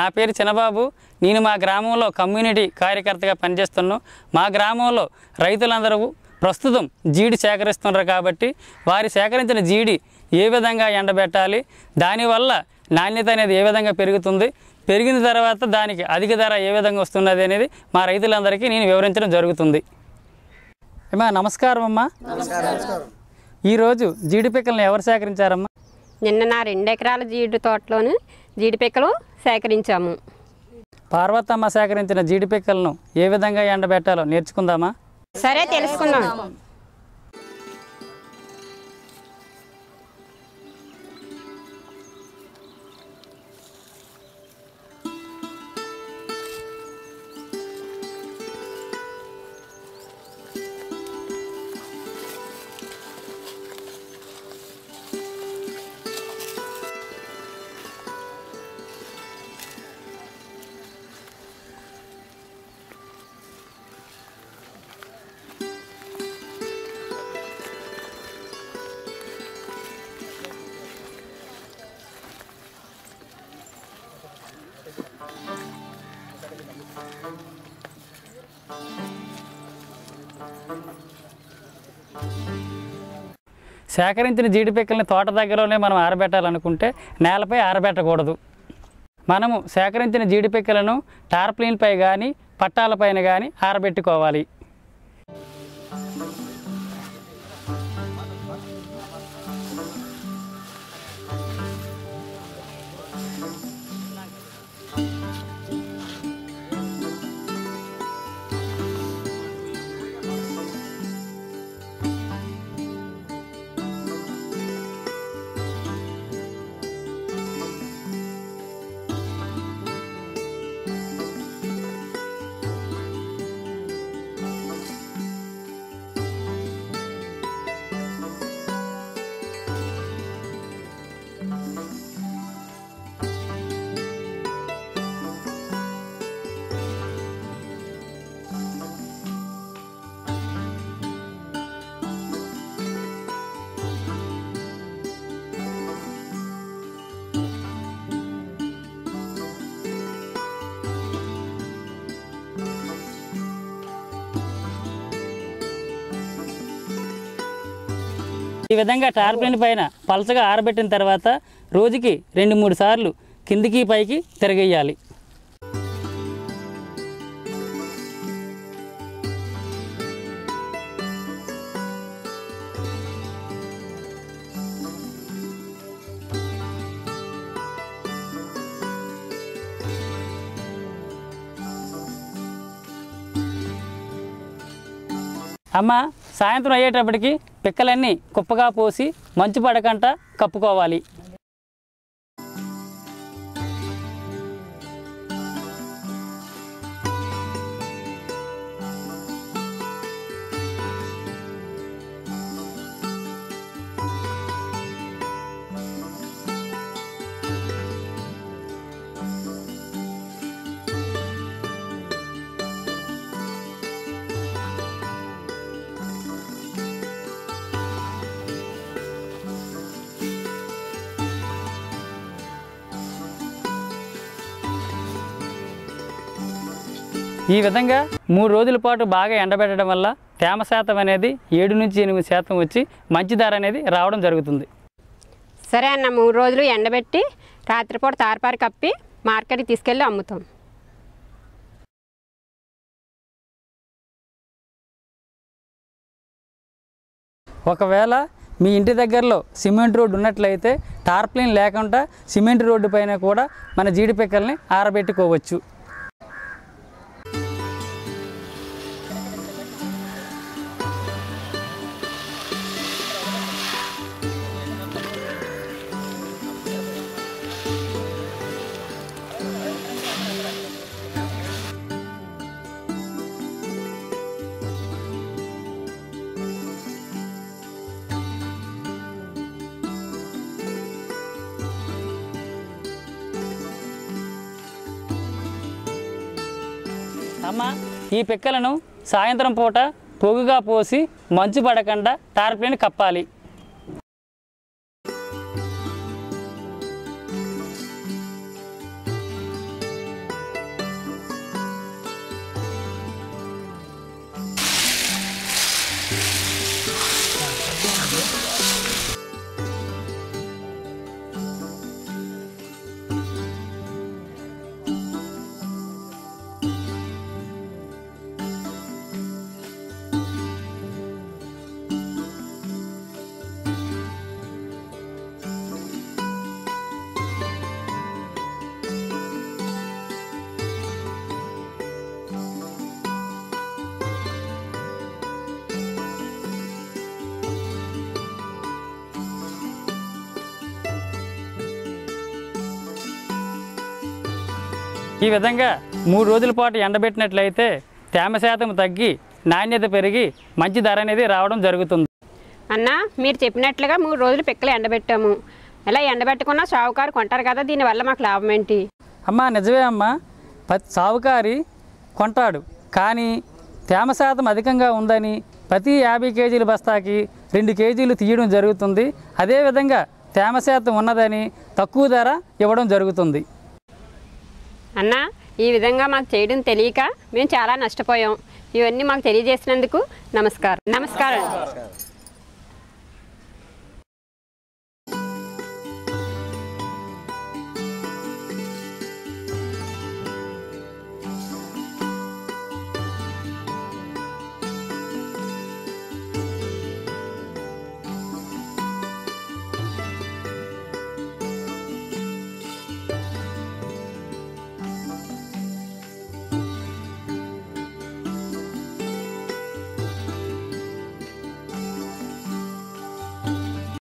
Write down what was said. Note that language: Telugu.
నా పేరు చిన్నబాబు నేను మా గ్రామంలో కమ్యూనిటీ కార్యకర్తగా పనిచేస్తున్నాను మా గ్రామంలో రైతులందరూ ప్రస్తుతం జీడి సేకరిస్తున్నారు కాబట్టి వారి సేకరించిన జీడి ఏ విధంగా ఎండబెట్టాలి దానివల్ల నాణ్యత అనేది ఏ విధంగా పెరుగుతుంది పెరిగిన తర్వాత దానికి అధిక ధర ఏ విధంగా వస్తున్నది అనేది మా రైతులందరికీ నేను వివరించడం జరుగుతుంది అమ్మా నమస్కారం అమ్మా ఈరోజు జీడి పిక్కలను ఎవరు సేకరించారమ్మా నిన్న నా రెండు ఎకరాల జీడి తోటలోను జీడి పిక్కలు సేకరించాము పార్వతమ్మ సేకరించిన జీడి పిక్కలను ఏ విధంగా ఎండబెట్టాలో నేర్చుకుందామా సరే తెలుసుకుందాం సేకరించిన జీడి పిక్కల్ని తోట దగ్గరలోనే మనం ఆరబెట్టాలనుకుంటే నేలపై ఆరబెట్టకూడదు మనము సేకరించిన జీడి పిక్కలను టార్ప్లిన్పై కానీ పట్టాలపైన కానీ ఆరబెట్టుకోవాలి ఈ విధంగా టార్ప్లిన్ పైన పలచగా ఆరబెట్టిన తర్వాత రోజుకి రెండు మూడు సార్లు కిందికి పైకి తిరగేయాలి అమ్మ సాయంత్రం అయ్యేటప్పటికి పిక్కలన్నీ కుప్పగా పోసి మంచు పడకంట కప్పుకోవాలి ఈ విధంగా మూడు రోజుల పాటు బాగా ఎండబెట్టడం వల్ల తేమ శాతం అనేది ఏడు నుంచి ఎనిమిది శాతం వచ్చి మంచి ధర అనేది రావడం జరుగుతుంది సరే అన్న మూడు రోజులు ఎండబెట్టి రాత్రిపూట తారపారి కప్పి మార్కెట్కి తీసుకెళ్ళి అమ్ముతాం ఒకవేళ మీ ఇంటి దగ్గరలో సిమెంట్ రోడ్డు ఉన్నట్లయితే టార్ప్లిన్ లేకుండా సిమెంట్ రోడ్డు పైన కూడా మన జీడి పిక్కల్ని ఆరబెట్టుకోవచ్చు అమ్మ ఈ పిక్కలను సాయంత్రం పూట పొగుగా పోసి మంచు పడకుండా టార్ప్లిన్ కప్పాలి ఈ విధంగా మూడు రోజుల పాటు ఎండబెట్టినట్లయితే తేమ శాతం తగ్గి నాణ్యత పెరిగి మంచి ధర అనేది రావడం జరుగుతుంది అన్న మీరు చెప్పినట్లుగా మూడు రోజులు పిక్కలు ఎండబెట్టాము ఇలా ఎండబెట్టకుండా షావుకారు కొంటారు కదా దీనివల్ల మాకు లాభం ఏంటి అమ్మా నిజమే అమ్మా ప్రతి సావుకారి కొంటాడు కానీ తేమ శాతం అధికంగా ఉందని ప్రతి యాభై కేజీల బస్తాకి రెండు కేజీలు తీయడం జరుగుతుంది అదేవిధంగా తేమ శాతం ఉన్నదని తక్కువ ధర ఇవ్వడం జరుగుతుంది అన్న ఈ విధంగా మాకు చేయడం తెలియక మేము చాలా నష్టపోయాం ఇవన్నీ మాకు తెలియజేసినందుకు నమస్కారం నమస్కారం